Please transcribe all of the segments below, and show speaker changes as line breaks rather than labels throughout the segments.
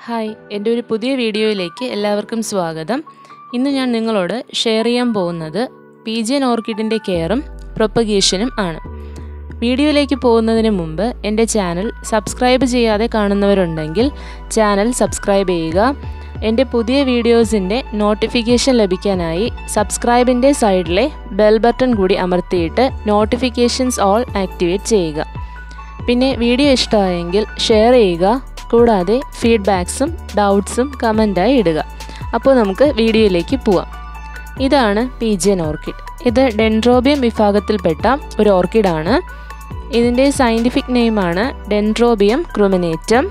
hi എൻ്റെ ഒരു പുതിയ വീഡിയോയിലേക്ക് എല്ലാവർക്കും സ്വാഗതം ഇന്ന് ഞാൻ നിങ്ങളോട് ഷെയർ ചെയ്യാൻ പോകുന്നത് പി ജി എൻ ഓർക്കിഡിൻ്റെ കെയറും പ്രൊപ്പഗേഷനും ആണ് വീഡിയോയിലേക്ക് പോകുന്നതിന് മുമ്പ് എൻ്റെ ചാനൽ സബ്സ്ക്രൈബ് ചെയ്യാതെ കാണുന്നവരുണ്ടെങ്കിൽ ചാനൽ സബ്സ്ക്രൈബ് ചെയ്യുക എൻ്റെ പുതിയ വീഡിയോസിൻ്റെ നോട്ടിഫിക്കേഷൻ ലഭിക്കാനായി സബ്സ്ക്രൈബിൻ്റെ സൈഡിലെ ബെൽ ബട്ടൺ കൂടി അമർത്തിയിട്ട് നോട്ടിഫിക്കേഷൻസ് ഓൾ ആക്ടിവേറ്റ് ചെയ്യുക പിന്നെ വീഡിയോ ഇഷ്ടമായെങ്കിൽ ഷെയർ ചെയ്യുക കൂടാതെ ഫീഡ്ബാക്സും ഡൗട്ട്സും കമൻറ്റായി ഇടുക അപ്പോൾ നമുക്ക് വീഡിയോയിലേക്ക് പോവാം ഇതാണ് പി ജി എൻ ഓർക്കിഡ് ഇത് ഡെൻഡ്രോബിയം വിഭാഗത്തിൽപ്പെട്ട ഒരു ഓർക്കിഡാണ് ഇതിൻ്റെ സയൻറ്റിഫിക് നെയിമാണ് ഡെൻഡ്രോബിയം ക്രുമിനേറ്റം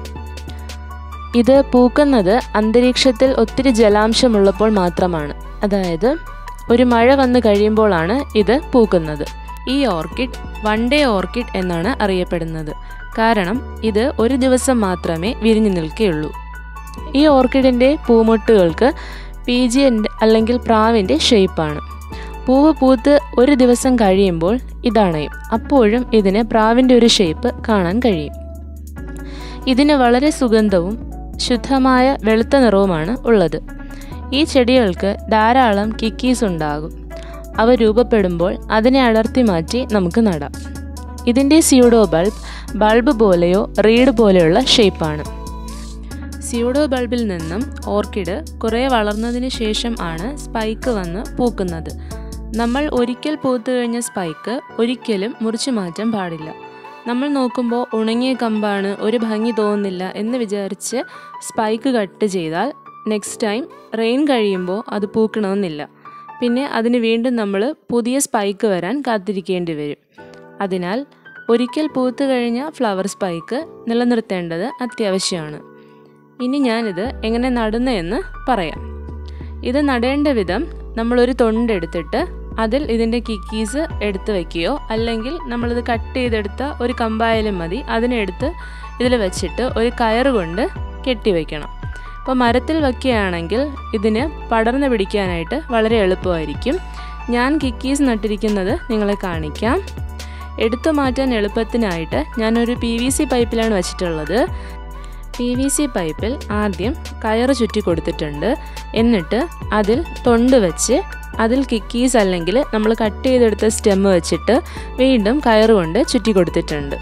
ഇത് പൂക്കുന്നത് അന്തരീക്ഷത്തിൽ ഒത്തിരി ജലാംശമുള്ളപ്പോൾ മാത്രമാണ് അതായത് ഒരു മഴ വന്നു കഴിയുമ്പോഴാണ് ഇത് പൂക്കുന്നത് ഈ ഓർക്കിഡ് വൺ ഡേ ഓർക്കിഡ് എന്നാണ് അറിയപ്പെടുന്നത് കാരണം ഇത് ഒരു ദിവസം മാത്രമേ വിരിഞ്ഞു നിൽക്കുകയുള്ളൂ ഈ ഓർക്കിഡിൻ്റെ പൂമൊട്ടുകൾക്ക് പി ജി അല്ലെങ്കിൽ പ്രാവിൻ്റെ ഷേപ്പാണ് പൂവ് പൂത്ത് ഒരു ദിവസം കഴിയുമ്പോൾ ഇതണയും അപ്പോഴും ഇതിന് പ്രാവിൻ്റെ ഒരു ഷേപ്പ് കാണാൻ കഴിയും ഇതിന് വളരെ സുഗന്ധവും ശുദ്ധമായ വെളുത്ത നിറവുമാണ് ഉള്ളത് ഈ ചെടികൾക്ക് ധാരാളം കിക്കീസ് ഉണ്ടാകും അവ രൂപപ്പെടുമ്പോൾ അതിനെ അടർത്തി മാറ്റി നമുക്ക് നടാം ഇതിൻ്റെ സ്യൂഡോ ബൾബ് ബൾബ് പോലെയോ റീഡ് പോലെയുള്ള ഷേപ്പാണ് സ്യൂഡോ ബൾബിൽ നിന്നും ഓർക്കിഡ് കുറേ വളർന്നതിന് ശേഷം ആണ് സ്പൈക്ക് വന്ന് പൂക്കുന്നത് നമ്മൾ ഒരിക്കൽ പൂത്തു കഴിഞ്ഞ സ്പൈക്ക് ഒരിക്കലും മുറിച്ചു മാറ്റാൻ പാടില്ല നമ്മൾ നോക്കുമ്പോൾ ഉണങ്ങിയ കമ്പാണ് ഒരു ഭംഗി തോന്നുന്നില്ല എന്ന് വിചാരിച്ച് സ്പൈക്ക് കട്ട് ചെയ്താൽ നെക്സ്റ്റ് ടൈം റെയിൻ കഴിയുമ്പോൾ അത് പൂക്കണമെന്നില്ല പിന്നെ അതിന് വീണ്ടും നമ്മൾ പുതിയ സ്പൈക്ക് വരാൻ കാത്തിരിക്കേണ്ടി വരും അതിനാൽ ഒരിക്കൽ പൂത്തു കഴിഞ്ഞ ഫ്ലവർ സ്പൈക്ക് നിലനിർത്തേണ്ടത് അത്യാവശ്യമാണ് ഇനി ഞാനിത് എങ്ങനെ നടുന്നതെന്ന് പറയാം ഇത് നടേണ്ട വിധം നമ്മളൊരു തൊണ്ടെടുത്തിട്ട് അതിൽ ഇതിൻ്റെ കിക്കീസ് എടുത്ത് വയ്ക്കുകയോ അല്ലെങ്കിൽ നമ്മളിത് കട്ട് ചെയ്തെടുത്ത ഒരു കമ്പായാലും മതി അതിനെടുത്ത് ഇതിൽ വെച്ചിട്ട് ഒരു കയറ് കൊണ്ട് കെട്ടിവെക്കണം അപ്പോൾ മരത്തിൽ വയ്ക്കുകയാണെങ്കിൽ ഇതിന് പടർന്നു പിടിക്കാനായിട്ട് വളരെ എളുപ്പമായിരിക്കും ഞാൻ കിക്കീസ് നട്ടിരിക്കുന്നത് നിങ്ങളെ കാണിക്കാം എടുത്തു മാറ്റാൻ എളുപ്പത്തിനായിട്ട് ഞാനൊരു പി വി സി പൈപ്പിലാണ് വെച്ചിട്ടുള്ളത് പി വി സി പൈപ്പിൽ ആദ്യം കയറ് ചുറ്റി കൊടുത്തിട്ടുണ്ട് എന്നിട്ട് അതിൽ തൊണ്ട് വെച്ച് അതിൽ കിക്കീസ് അല്ലെങ്കിൽ നമ്മൾ കട്ട് ചെയ്തെടുത്ത സ്റ്റെമ്മ് വെച്ചിട്ട് വീണ്ടും കയറ് കൊണ്ട് ചുറ്റി കൊടുത്തിട്ടുണ്ട്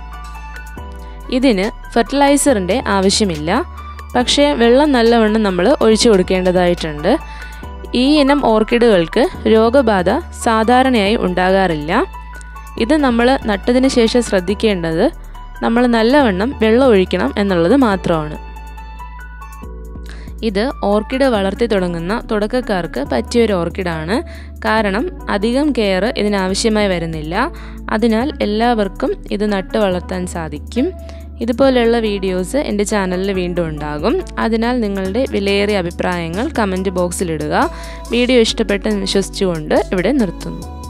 ഇതിന് ഫെർട്ടിലൈസറിൻ്റെ ആവശ്യമില്ല പക്ഷേ വെള്ളം നല്ലവണ്ണം നമ്മൾ ഒഴിച്ചു കൊടുക്കേണ്ടതായിട്ടുണ്ട് ഈ ഇനം ഓർക്കിഡുകൾക്ക് രോഗബാധ സാധാരണയായി ഉണ്ടാകാറില്ല ഇത് നമ്മൾ നട്ടതിന് ശേഷം ശ്രദ്ധിക്കേണ്ടത് നമ്മൾ നല്ലവണ്ണം വെള്ളം ഒഴിക്കണം എന്നുള്ളത് മാത്രമാണ് ഇത് ഓർക്കിഡ് വളർത്തി തുടങ്ങുന്ന തുടക്കക്കാർക്ക് പറ്റിയൊരു ഓർക്കിഡാണ് കാരണം അധികം കെയർ ഇതിനാവശ്യമായി വരുന്നില്ല അതിനാൽ എല്ലാവർക്കും ഇത് നട്ട് വളർത്താൻ സാധിക്കും ഇതുപോലെയുള്ള വീഡിയോസ് എൻ്റെ ചാനലിൽ വീണ്ടും ഉണ്ടാകും അതിനാൽ നിങ്ങളുടെ വിലയേറിയ അഭിപ്രായങ്ങൾ കമൻറ്റ് ബോക്സിലിടുക വീഡിയോ ഇഷ്ടപ്പെട്ടെന്ന് വിശ്വസിച്ചുകൊണ്ട് ഇവിടെ നിർത്തുന്നു